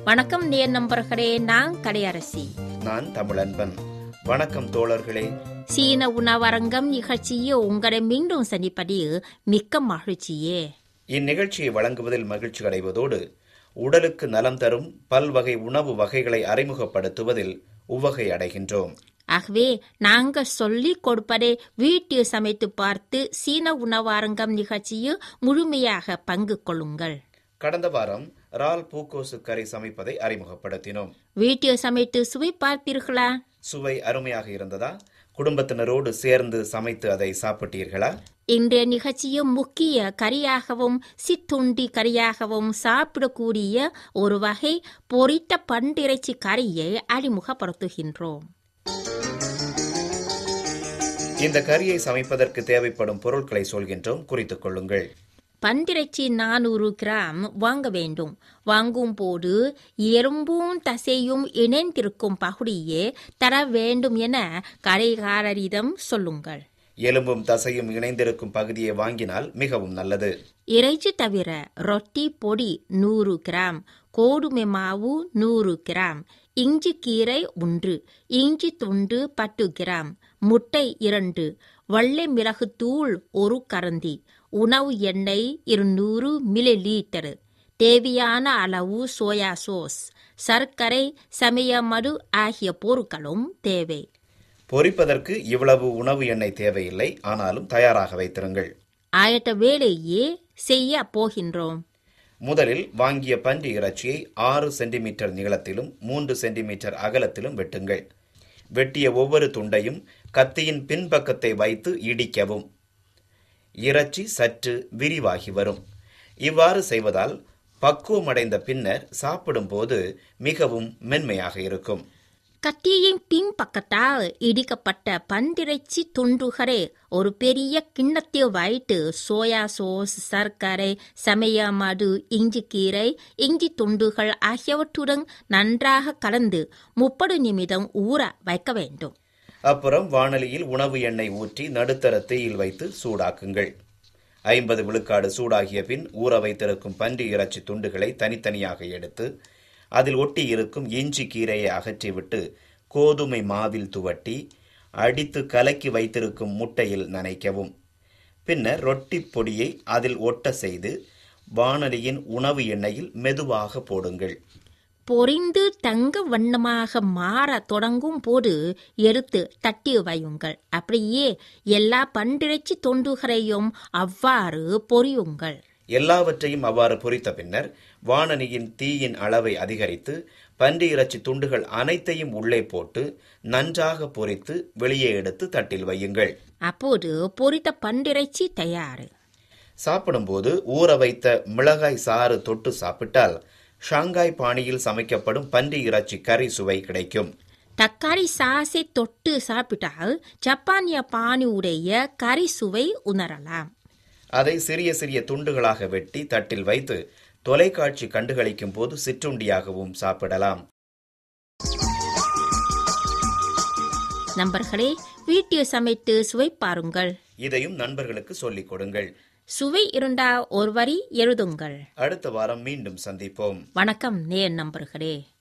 வணக்கம் நேர் நம்பர்களே நான் கடையரசி நான் தமிழன்பன் வணக்கம் தோழர்களே சீன உணவரங்கம் நிகழ்ச்சியை உங்களை மீண்டும் சந்திப்பதில் மிக்க மகிழ்ச்சியே இந்நிகழ்ச்சியை வழங்குவதில் மகிழ்ச்சி அடைவதோடு உடலுக்கு நலம் தரும் பல்வகை உணவு வகைகளை அறிமுகப்படுத்துவதில் உவகை அடைகின்றோம் ஆகவே நாங்க சொல்லிக் கொடுப்பதை வீட்டில் சமைத்து பார்த்து சீன உணவரங்கம் நிகழ்ச்சியில் முழுமையாக பங்கு கொள்ளுங்கள் கடந்த வாரம் ரால் பூக்கோசு கறி சமைப்பதை அறிமுகப்படுத்தினோம் வீட்டில் சமைத்து சுவை பார்த்தீர்களா சுவை அருமையாக இருந்ததா குடும்பத்தினரோடு சேர்ந்து சமைத்து அதை சாப்பிட்டீர்களா இன்றைய நிகழ்ச்சியும் முக்கிய கறியாகவும் சிற்றுண்டி கறியாகவும் சாப்பிடக்கூடிய ஒரு வகை பொரித்த பண்டிறைச்சி கறியை அறிமுகப்படுத்துகின்றோம் இந்த கறியை சமைப்பதற்கு தேவைப்படும் பொருட்களை சொல்கின்றோம் குறித்துக் கொள்ளுங்கள் பண்டிறைச்சி நானூறு கிராம் வாங்க வேண்டும் வாங்கும் போது எறும்பும் தசையும் இணைந்திருக்கும் பகுதியே தர வேண்டும் என கடைக்காரரிடம் சொல்லுங்கள் எலும்பும் தசையும் இணைந்திருக்கும் பகுதியை வாங்கினால் மிகவும் நல்லது இறைச்சி தவிர ரொட்டி பொடி நூறு கிராம் கோதுமை மாவு நூறு கிராம் இஞ்சி கீரை ஒன்று இஞ்சி துண்டு பத்து கிராம் முட்டை இரண்டு வெள்ளை மிளகு தூள் ஒரு கரண்டி உணவு எண்ணெய் இருநூறு மில்லி லீட்டர் தேவையான அளவு சோயா சோஸ் சர்க்கரை சமயமடு ஆகிய பொருட்களும் தேவை பொரிப்பதற்கு இவ்வளவு உணவு எண்ணெய் தேவையில்லை ஆனாலும் தயாராக வைத்திருங்கள் ஆயத்த வேலையே செய்ய போகின்றோம் முதலில் வாங்கிய பன்றி இறைச்சியை ஆறு சென்டிமீட்டர் நீளத்திலும் மூன்று சென்டிமீட்டர் அகலத்திலும் வெட்டுங்கள் வெட்டிய ஒவ்வொரு துண்டையும் கத்தியின் பின்பக்கத்தை வைத்து இடிக்கவும் இறைச்சி சற்று விரிவாகி வரும் இவ்வாறு செய்வதால் பக்குவமடைந்த பின்னர் சாப்பிடும்போது மிகவும் மென்மையாக இருக்கும் கத்தியின் பின்பக்கத்தால் இடிக்கப்பட்ட பந்திறைச்சி துண்டுகளை ஒரு பெரிய கிண்ணத்தில் வைத்து சோயா சோஸ் சர்க்கரை சமயமடு இஞ்சி கீரை இஞ்சி துண்டுகள் ஆகியவற்றுடன் நன்றாக கலந்து முப்பது நிமிடம் ஊற வைக்க வேண்டும் அப்புறம் வாணலியில் உணவு எண்ணெய் ஊற்றி நடுத்தர தீயில் வைத்து சூடாக்குங்கள் ஐம்பது விழுக்காடு சூடாகிய பின் ஊற வைத்திருக்கும் பன்றி இறைச்சி துண்டுகளை தனித்தனியாக எடுத்து அதில் ஒட்டி இருக்கும் இஞ்சி கீரையை அகற்றிவிட்டு கோதுமை மாவில் துவட்டி அடித்து கலக்கி வைத்திருக்கும் முட்டையில் நனைக்கவும் பின்னர் ரொட்டி பொடியை அதில் ஒட்ட செய்து வாணலியின் உணவு எண்ணெயில் மெதுவாக போடுங்கள் பொரிந்து தங்க வண்ணமாக மாற தொடங்கும் போது எடுத்து தட்டி வையுங்கள் அப்படியே எல்லா பண்டிறைச்சி தொண்டுகளையும் அவ்வாறு பொரியுங்கள் எல்லாவற்றையும் அவ்வாறு பொரித்த பின்னர் வானனியின் தீயின் அளவை அதிகரித்து பன்றி இறைச்சி துண்டுகள் அனைத்தையும் உள்ளே போட்டு நன்றாக பொரித்து வெளியே எடுத்து தட்டில் வையுங்கள் அப்போது பொரித்த பண்டிறைச்சி தயார் சாப்பிடும்போது ஊற வைத்த மிளகாய் சாறு தொட்டு சாப்பிட்டால் ஷாங்காய் பாணியில் சமைக்கப்படும் பன்றி இறைச்சி கறி சுவை கிடைக்கும் தக்காளி சாசை தொட்டு சாப்பிட்டால் ஜப்பானிய பாணி உடைய கறி சுவை உணரலாம் அதை சிறிய சிறிய துண்டுகளாக வெட்டி தட்டில் வைத்து தொலைக்காட்சி கண்டுகளிக்கும் போது சிற்றுண்டியாகவும் சாப்பிடலாம் நண்பர்களே வீட்டில் சமைத்து சுவை பாருங்கள் இதையும் நண்பர்களுக்கு சொல்லிக் கொடுங்கள் சுவை இருந்தால் ஒரு வரி எழுதுங்கள் அடுத்த வாரம் மீண்டும் சந்திப்போம் வணக்கம் நேர் நண்பர்களே